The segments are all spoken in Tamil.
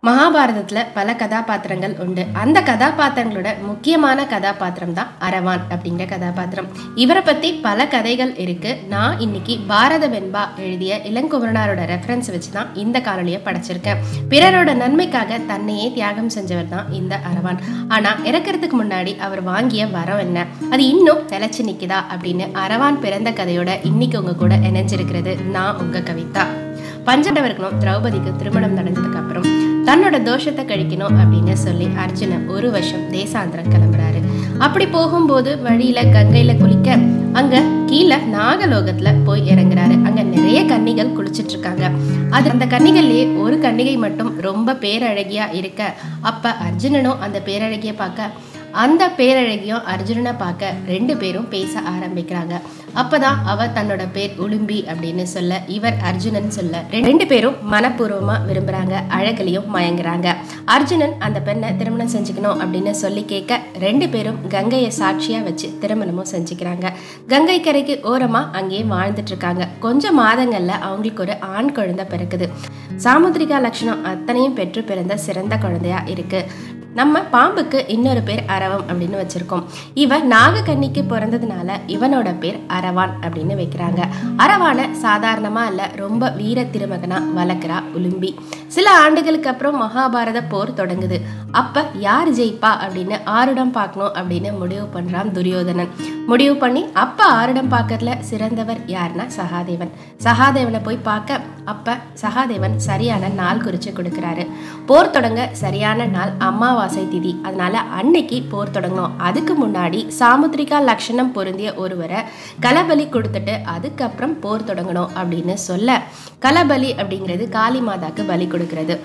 மகாபாரதத்துல பல கதாபாத்திரங்கள் உண்டு அந்த கதாபாத்திரங்களோட முக்கியமான கதாபாத்திரம் தான் அரவான் அப்படிங்கிற கதாபாத்திரம் இவரை பத்தி பல கதைகள் இருக்கு நான் இன்னைக்கு பாரத வெண்பா எழுதிய இளங்குமரனாரோட ரெஃபரன்ஸ் வச்சு தான் இந்த காணொலியை படைச்சிருக்கேன் பிறரோட நன்மைக்காக தன்னையே தியாகம் செஞ்சவர் தான் இந்த அரவான் ஆனா இறக்கறதுக்கு முன்னாடி அவர் வாங்கிய வரம் என்ன அது இன்னும் நிலைச்சு நிக்குதா அப்படின்னு அரவான் பிறந்த கதையோட இன்னைக்கு உங்க கூட இணைஞ்சிருக்கிறது நான் உங்க கவிதா பஞ்சடவர்களும் திரௌபதிக்கு திருமணம் நடந்ததுக்கு அப்புறம் தன்னோட தோஷத்தை கழிக்கணும் அப்படின்னு சொல்லி அர்ஜுனன் ஒரு வருஷம் தேசாந்திரம் கிளம்புறாரு அப்படி போகும்போது வழியில கங்கையில குளிக்க அங்க கீழே நாகலோகத்துல போய் இறங்குறாரு அங்க நிறைய கன்னிகள் குளிச்சிட்டு இருக்காங்க அது அந்த கன்னிகள்லயே ஒரு கன்னிகை மட்டும் ரொம்ப பேரழகியா இருக்க அப்ப அர்ஜுனனும் அந்த பேரழகிய பார்க்க அந்த பேரழகியும் அர்ஜுனனை பார்க்க ரெண்டு பேரும் பேச ஆரம்பிக்கிறாங்க அப்பதான் அவ தன்னோட பேர் உளும்பி அப்படின்னு சொல்ல இவர் அர்ஜுனன் சொல்ல ரெண்டு பேரும் மனப்பூர்வமா விரும்புறாங்க அழகுலையும் மயங்குறாங்க அர்ஜுனன் அந்த பெண்ணை திருமணம் செஞ்சுக்கணும் அப்படின்னு சொல்லி கேட்க ரெண்டு பேரும் கங்கையை சாட்சியா வச்சு திருமணமும் செஞ்சுக்கிறாங்க கங்கை கரைக்கு ஓரமா அங்கேயே வாழ்ந்துட்டு இருக்காங்க கொஞ்ச மாதங்கள்ல அவங்களுக்கு ஒரு ஆண் குழந்தை பிறக்குது சாமுத்திரிகா லட்சணம் அத்தனையும் பெற்று பிறந்த சிறந்த குழந்தையா இருக்கு நம்ம பாம்புக்கு இன்னொரு பேர் அரவம் அப்படின்னு வச்சிருக்கோம் இவன் நாகக்கன்னிக்கு பிறந்ததுனால இவனோட பேர் அரவான் அப்படின்னு வைக்கிறாங்க அரவானை சாதாரணமா இல்ல ரொம்ப வீர திருமகனா வளர்க்குறா உலும்பி சில ஆண்டுகளுக்கு அப்புறம் மகாபாரத போர் தொடங்குது அப்ப யார் ஜெயிப்பா அப்படின்னு ஆருடம் பார்க்கணும் அப்படின்னு முடிவு பண்றான் துரியோதனன் முடிவு பண்ணி அப்ப ஆருடம் பார்க்கறதுல சிறந்தவர் யாருன்னா சகாதேவன் சகாதேவனை போய் பார்க்க அப்ப சகாதேவன் சரியான நாள் குறிச்சு கொடுக்குறாரு போர் தொடங்க சரியான நாள் அமாவாசை திதி அதனால அன்னைக்கு போர் தொடங்கணும் அதுக்கு முன்னாடி சாமுத்திரிகா லட்சணம் பொருந்திய ஒருவரை கலபலி கொடுத்துட்டு அதுக்கப்புறம் போர் தொடங்கணும் அப்படின்னு சொல்ல கலபலி அப்படிங்கிறது காளி மாதாக்கு பலி கொடுக்கிறது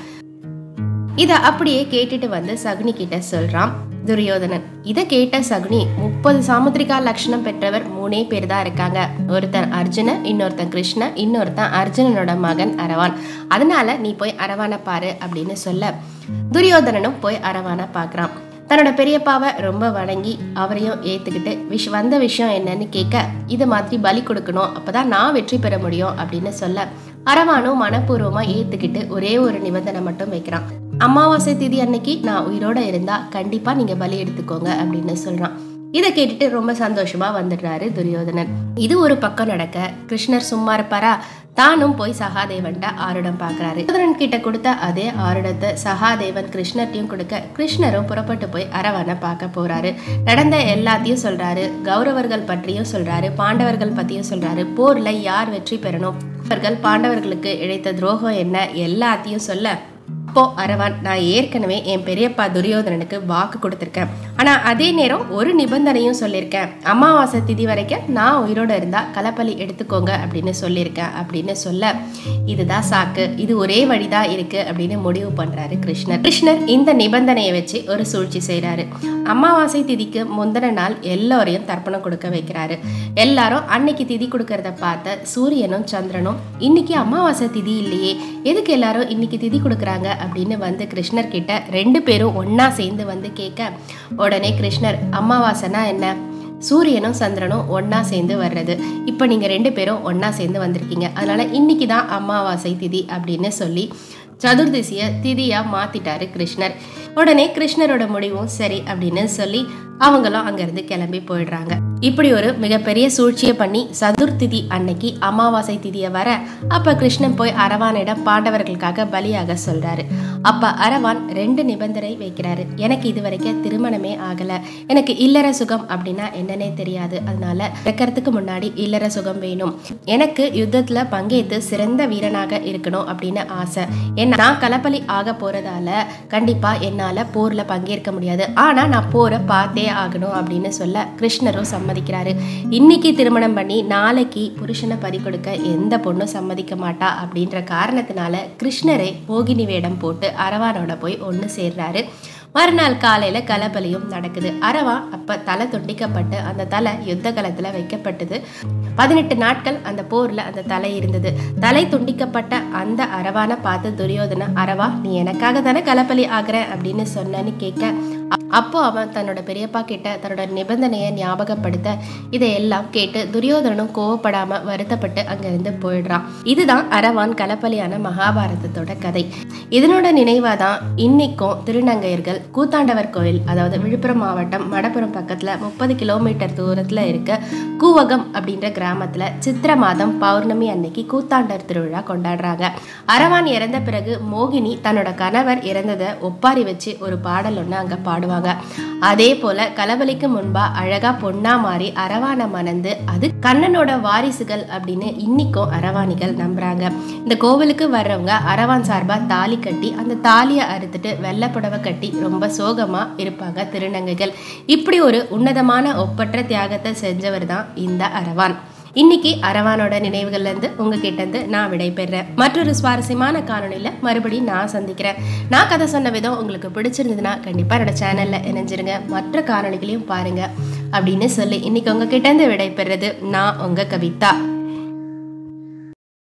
இதை அப்படியே கேட்டுட்டு வந்து சகுனி கிட்ட சொல்றான் துரியோதனன் இதை கேட்ட சகுனி முப்பது சாமுத்திரிகா லட்சணம் பெற்றவர் மூணே பேர் தான் இருக்காங்க ஒருத்தன் அர்ஜுன இன்னொருத்தன் கிருஷ்ண இன்னொருத்தன் அர்ஜுனனோட மகன் அரவான் அதனால நீ போய் அரவானை பாரு அப்படின்னு சொல்ல துரியோதனனும் போய் அரவானை பார்க்கறான் தன்னோட பெரியப்பாவை ரொம்ப வணங்கி அவரையும் ஏத்துக்கிட்டு விஷ் வந்த விஷயம் என்னன்னு கேட்க இது மாதிரி பலி கொடுக்கணும் அப்பதான் நான் வெற்றி பெற முடியும் அப்படின்னு சொல்ல அரவானும் மனப்பூர்வமா ஏத்துக்கிட்டு ஒரே ஒரு நிபந்தனை மட்டும் வைக்கிறான் அமாவாசை திதி அன்னைக்கு நான் உயிரோட இருந்தா கண்டிப்பா நீங்க பலி எடுத்துக்கோங்க அப்படின்னு சொல்றான் இதை கேட்டுட்டு ரொம்ப சந்தோஷமா வந்துடுறாரு துரியோதனன் இது ஒரு பக்கம் நடக்க கிருஷ்ணர் சும்மா இருப்பாரா தானும் போய் சகாதேவன்ட்ட ஆருடம் பார்க்கறாரு துரியோதனன் கிட்ட கொடுத்த அதே ஆருடத்தை சகாதேவன் கிருஷ்ணர்ட்டையும் கொடுக்க கிருஷ்ணரும் புறப்பட்டு போய் அரவனை பார்க்க போறாரு நடந்த எல்லாத்தையும் சொல்றாரு கௌரவர்கள் பற்றியும் சொல்றாரு பாண்டவர்கள் பத்தியும் சொல்றாரு போர்ல யார் வெற்றி பெறணும் அவர்கள் பாண்டவர்களுக்கு இழைத்த துரோகம் என்ன எல்லாத்தையும் சொல்ல அப்போ அரவான் நான் ஏற்கனவே என் பெரியப்பா துரியோதனனுக்கு வாக்கு கொடுத்துருக்கேன் ஆனா அதே நேரம் ஒரு நிபந்தனையும் சொல்லியிருக்கேன் அமாவாசை திதி வரைக்கும் நான் உயிரோட இருந்தா கலப்பலி எடுத்துக்கோங்க அப்படின்னு சொல்லியிருக்கேன் அப்படின்னு சொல்ல இதுதான் சாக்கு இது ஒரே வழிதான் இருக்கு அப்படின்னு முடிவு பண்றாரு கிருஷ்ணர் கிருஷ்ணர் இந்த நிபந்தனையை வச்சு ஒரு சூழ்ச்சி செய்றாரு அமாவாசை திதிக்கு முந்தின நாள் எல்லோரையும் தர்ப்பணம் கொடுக்க வைக்கிறாரு எல்லாரும் அன்னைக்கு திதி கொடுக்கறத பார்த்த சூரியனும் சந்திரனும் இன்னைக்கு அமாவாசை திதி இல்லையே எதுக்கு எல்லாரும் இன்னைக்கு திதி கொடுக்குறாங்க அப்படின்னு வந்து கிருஷ்ணர் கிட்ட ரெண்டு பேரும் ஒண்ணா சேர்ந்து வந்து கேட்க உடனே கிருஷ்ணர் அமாவாசைனா என்ன சூரியனும் சந்திரனும் ஒண்ணா சேர்ந்து வர்றது இப்போ நீங்க ரெண்டு பேரும் ஒண்ணா சேர்ந்து வந்திருக்கீங்க அதனால இன்னைக்கு தான் அமாவாசை திதி அப்படின்னு சொல்லி சதுர்தசிய திதியா மாத்திட்டாரு கிருஷ்ணர் உடனே கிருஷ்ணரோட முடிவும் சரி அப்படின்னு சொல்லி அவங்களும் அங்கிருந்து கிளம்பி போயிடுறாங்க இப்படி ஒரு மிகப்பெரிய சூழ்ச்சியை பண்ணி சதுர்த்திதி அன்னைக்கு அமாவாசை திதியை வர அப்ப கிருஷ்ணன் போய் அரவானிடம் பாண்டவர்களுக்காக பலியாக சொல்றாரு அப்ப அரவான் ரெண்டு நிபந்தனை வைக்கிறாரு எனக்கு இது வரைக்கும் திருமணமே ஆகல எனக்கு இல்லற சுகம் அப்படின்னா என்னன்னே தெரியாது அதனால இறக்கறதுக்கு முன்னாடி இல்லற சுகம் வேணும் எனக்கு யுத்தத்துல பங்கேற்று சிறந்த வீரனாக இருக்கணும் அப்படின்னு ஆசை ஏன்னா நான் கலப்பலி ஆக போறதால கண்டிப்பா என்னால போர்ல பங்கேற்க முடியாது ஆனா நான் போரை பார்த்தே ஆகணும் அப்படின்னு சொல்ல கிருஷ்ணரும் சம்மதிக்கிறாரு இன்னைக்கு திருமணம் பண்ணி நாளைக்கு புருஷனை பறி கொடுக்க எந்த பொண்ணும் சம்மதிக்க மாட்டா அப்படின்ற காரணத்தினால கிருஷ்ணரை மோகினி வேடம் போட்டு அரவானோட போய் ஒன்று சேர்றாரு மறுநாள் காலையில கலபலியும் நடக்குது அரவா அப்ப தலை துண்டிக்கப்பட்டு அந்த தலை யுத்த களத்துல வைக்கப்பட்டது பதினெட்டு நாட்கள் அந்த போர்ல அந்த தலை இருந்தது தலை துண்டிக்கப்பட்ட அந்த அரவானை பார்த்து துரியோதன அரவா நீ எனக்காக தானே கலப்பலி ஆகுற அப்படின்னு சொன்னேன்னு கேட்க அப்போ அவன் தன்னோட பெரியப்பா கிட்ட தன்னோட நிபந்தனையை ஞாபகப்படுத்த இதையெல்லாம் கேட்டு துரியோதனனும் கோவப்படாம வருத்தப்பட்டு அங்கிருந்து போயிடுறான் இதுதான் அரவான் கலப்பலியான மகாபாரதத்தோட கதை இதனோட நினைவாக தான் இன்னைக்கும் திருநங்கையர்கள் கூத்தாண்டவர் கோயில் அதாவது விழுப்புரம் மாவட்டம் மடப்புறம் பக்கத்துல முப்பது கிலோமீட்டர் தூரத்துல இருக்க கூவகம் அப்படின்ற கிராமத்துல சித்திர மாதம் பௌர்ணமி அன்னைக்கு கூத்தாண்டர் திருவிழா கொண்டாடுறாங்க அரவான் இறந்த பிறகு மோகினி தன்னோட கணவர் இறந்ததை ஒப்பாரி வச்சு ஒரு பாடல் ஒன்று அங்க பாடுவாங்க அதே போல கலவலிக்கு முன்பா அழகா பொண்ணா மாறி அரவானை மணந்து அது கண்ணனோட வாரிசுகள் அப்படின்னு இன்னிக்கும் அரவாணிகள் நம்புறாங்க இந்த கோவிலுக்கு வர்றவங்க அரவான் சார்பா தாலி கட்டி அந்த தாலியை அறுத்துட்டு வெள்ளை புடவை கட்டி ரொம்ப சோகமா இருப்பாங்க திருநங்கைகள் இப்படி ஒரு உன்னதமான ஒப்பற்ற தியாகத்தை செஞ்சவர் தான் இந்த அரவான் இன்னைக்கு அரவானோட நினைவுகள்ல இருந்து உங்ககிட்ட இருந்து நான் விடைபெறேன் மற்றொரு சுவாரஸ்யமான காணொளியில மறுபடியும் நான் சந்திக்கிறேன் நான் கதை சொன்ன விதம் உங்களுக்கு பிடிச்சிருந்ததுன்னா கண்டிப்பா என்னோட சேனல்ல இணைஞ்சிருங்க மற்ற காணொளிகளையும் பாருங்க அப்படின்னு சொல்லி இன்னைக்கு உங்ககிட்ட இருந்து விடைபெறது நான் உங்க கவிதா